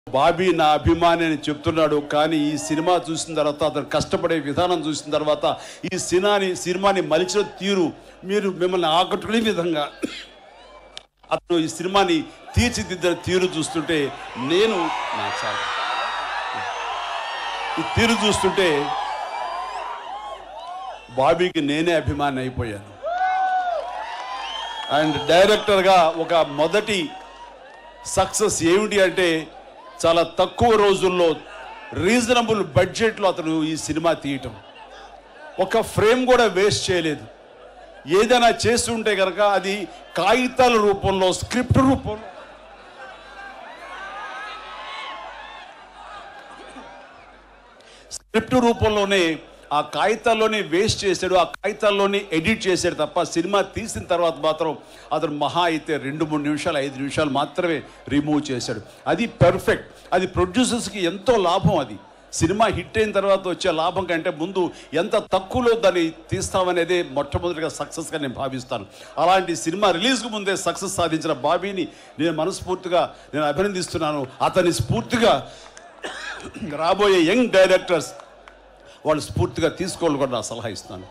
బాబీ నా అభిమాని అని చెప్తున్నాడు కానీ ఈ సినిమా చూసిన తర్వాత అతను కష్టపడే విధానం చూసిన తర్వాత ఈ సినిమాని సినిమాని మలిచిన తీరు మీరు మిమ్మల్ని ఆకట్టుకునే విధంగా అతను ఈ సినిమాని తీర్చిదిద్దిన తీరు చూస్తుంటే నేను నా చాలు. ఈ తీరు చూస్తుంటే బాబీకి నేనే అభిమాని అయిపోయాను అండ్ డైరెక్టర్గా ఒక మొదటి సక్సెస్ ఏమిటి అంటే చాలా తక్కువ రోజుల్లో రీజనబుల్ బడ్జెట్లో అతను ఈ సినిమా తీయటం ఒక ఫ్రేమ్ కూడా వేస్ట్ చేయలేదు ఏదైనా చేస్తుంటే కనుక అది కాగితాల రూపంలో స్క్రిప్ట్ రూపంలో స్క్రిప్ట్ రూపంలోనే ఆ కాగితాల్లోనే వేస్ట్ చేశాడు ఆ కాగితాల్లోనే ఎడిట్ చేశాడు తప్ప సినిమా తీసిన తర్వాత మాత్రం అతను మహా అయితే రెండు మూడు నిమిషాలు ఐదు నిమిషాలు మాత్రమే రిమూవ్ చేశాడు అది పర్ఫెక్ట్ అది ప్రొడ్యూసర్స్కి ఎంతో లాభం అది సినిమా హిట్ అయిన తర్వాత వచ్చే లాభం కంటే ముందు ఎంత తక్కువలో దాన్ని తీస్తామనేదే మొట్టమొదటిగా సక్సెస్గా నేను భావిస్తాను అలాంటి సినిమా రిలీజ్కు ముందే సక్సెస్ సాధించిన బాబీని నేను మనస్ఫూర్తిగా నేను అభినందిస్తున్నాను అతని స్ఫూర్తిగా రాబోయే యంగ్ డైరెక్టర్స్ వాళ్ళు స్ఫూర్తిగా తీసుకోవాలని కూడా నా సలహా ఇస్తాను